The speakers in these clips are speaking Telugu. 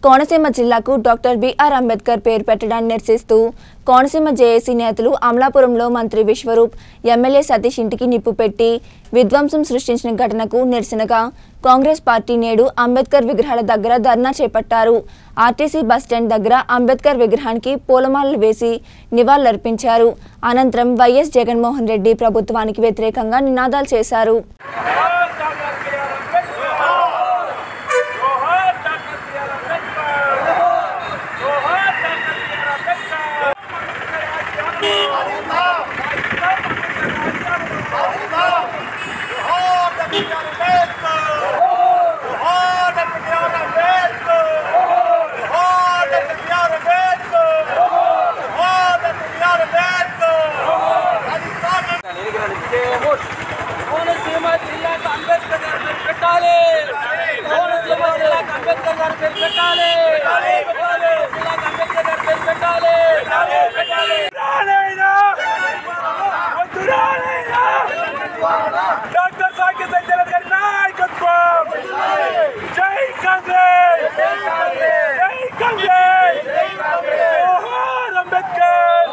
కోనసీమ జిల్లాకు డాక్టర్ బిఆర్ అంబేద్కర్ పేరు పెట్టడాన్ని నిరసిస్తూ కోనసీమ జేఏసీ నేతలు అమలాపురంలో మంత్రి విశ్వరూప్ ఎమ్మెల్యే సతీష్ ఇంటికి నిప్పు పెట్టి విధ్వంసం సృష్టించిన ఘటనకు నిరసనగా కాంగ్రెస్ పార్టీ నేడు అంబేద్కర్ విగ్రహాల దగ్గర ధర్నా చేపట్టారు ఆర్టీసీ బస్టాండ్ దగ్గర అంబేద్కర్ విగ్రహానికి పూలమాలలు వేసి నివాళులర్పించారు అనంతరం వైఎస్ జగన్మోహన్ రెడ్డి ప్రభుత్వానికి వ్యతిరేకంగా నినాదాలు చేశారు జోహార్ డాక్టర్ బిఆర్ అంబేద్కర్ జోహార్ డాక్టర్ బిఆర్ అంబేద్కర్ కోనసీమ జిల్లాకు అంబేద్కర్ గారి పేరు పెట్టాలి కోనసీమ జిల్లాకు అంబేద్కర్ గారి పేరు పెట్టాలి జిల్లాకు అంబేద్కర్ గారి పేరు పెట్టాలి రాలేనా వద్దురాలేనా డాక్టర్ సాకి సత్యనారాయణ గారి నాయకత్వం జై కాంగ్రెస్ జై కాంగ్రెస్ జోహార్ అంబేద్కర్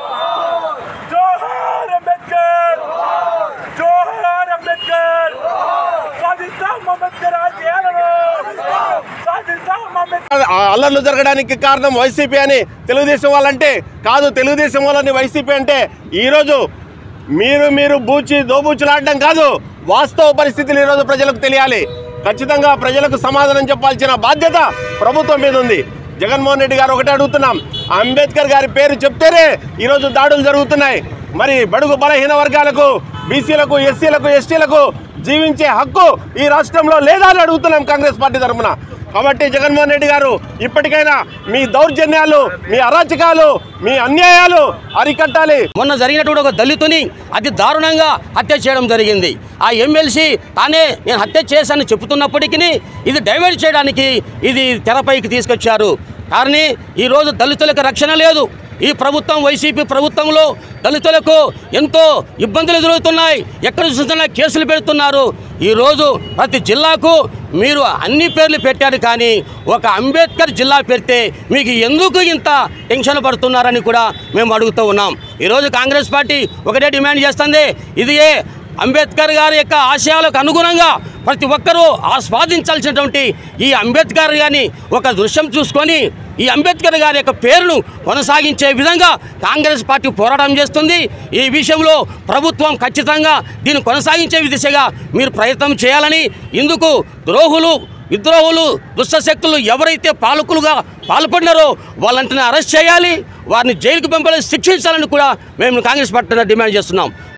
జోహార్ అంబేద్కర్ జోహార్ అంబేద్కర్ సాధిస్తాం అంబేద్కర్ ఆశయాలను సాధిస్తాం అంబేద్కర్ ఆ అల్లర్లు జరగడానికి కారణం వైసీపీ అని తెలుగుదేశం వాళ్ళంటే కాదు తెలుగుదేశం వాళ్ళని వైసీపీ అంటే ఈరోజు మీరు మీరు బూచి దోబూచులాడడం కాదు వాస్తవ పరిస్థితులు ఈరోజు ప్రజలకు తెలియాలి ఖచ్చితంగా ప్రజలకు సమాధానం చెప్పాల్సిన బాధ్యత ప్రభుత్వం మీద ఉంది జగన్మోహన్ రెడ్డి గారు ఒకటే అడుగుతున్నాం అంబేద్కర్ గారి పేరు చెప్తేనే ఈరోజు దాడులు జరుగుతున్నాయి మరి బడుగు బలహీన వర్గాలకు బీసీలకు ఎస్సీలకు ఎస్టీలకు జీవించే హక్కు ఈ రాష్ట్రంలో లేదా అని అడుగుతున్నాం కాంగ్రెస్ పార్టీ తరఫున కాబట్టి జగన్మోహన్ రెడ్డి గారు ఇప్పటికైనా మీ దౌర్జన్యాలు మీ అరాచకాలు మీ అన్యాయాలు అరికట్టాలి మొన్న జరిగినటువంటి ఒక దళితుని అతి దారుణంగా హత్య చేయడం జరిగింది ఆ ఎమ్మెల్సీ తానే నేను హత్య చేశానని చెబుతున్నప్పటికీ ఇది డైవర్ట్ చేయడానికి ఇది తెరపైకి తీసుకొచ్చారు కానీ ఈరోజు దళితులకు రక్షణ లేదు ఈ ప్రభుత్వం వైసీపీ ప్రభుత్వంలో దళితులకు ఎంతో ఇబ్బందులు ఎదురవుతున్నాయి ఎక్కడ చూసినా కేసులు పెడుతున్నారు ఈరోజు ప్రతి జిల్లాకు మీరు అన్ని పేర్లు పెట్టారు కానీ ఒక అంబేద్కర్ జిల్లా పెడితే మీకు ఎందుకు ఇంత టెన్షన్ పడుతున్నారని కూడా మేము అడుగుతూ ఉన్నాం ఈరోజు కాంగ్రెస్ పార్టీ ఒకటే డిమాండ్ చేస్తుంది ఇది ఏ అంబేద్కర్ గారి యొక్క ఆశయాలకు అనుగుణంగా ప్రతి ఒక్కరూ ఆస్వాదించాల్సినటువంటి ఈ అంబేద్కర్ గారిని ఒక దృశ్యం చూసుకొని ఈ అంబేద్కర్ గారి యొక్క పేరును కొనసాగించే విధంగా కాంగ్రెస్ పార్టీ పోరాటం చేస్తుంది ఈ విషయంలో ప్రభుత్వం ఖచ్చితంగా దీన్ని కొనసాగించే దిశగా మీరు ప్రయత్నం చేయాలని ఇందుకు ద్రోహులు విద్రోహులు దుష్టశక్తులు ఎవరైతే పాలకులుగా పాల్పడినారో వాళ్ళంటిని అరెస్ట్ చేయాలి వారిని జైలుకు పంపాలని శిక్షించాలని కూడా మేము కాంగ్రెస్ పార్టీ డిమాండ్ చేస్తున్నాం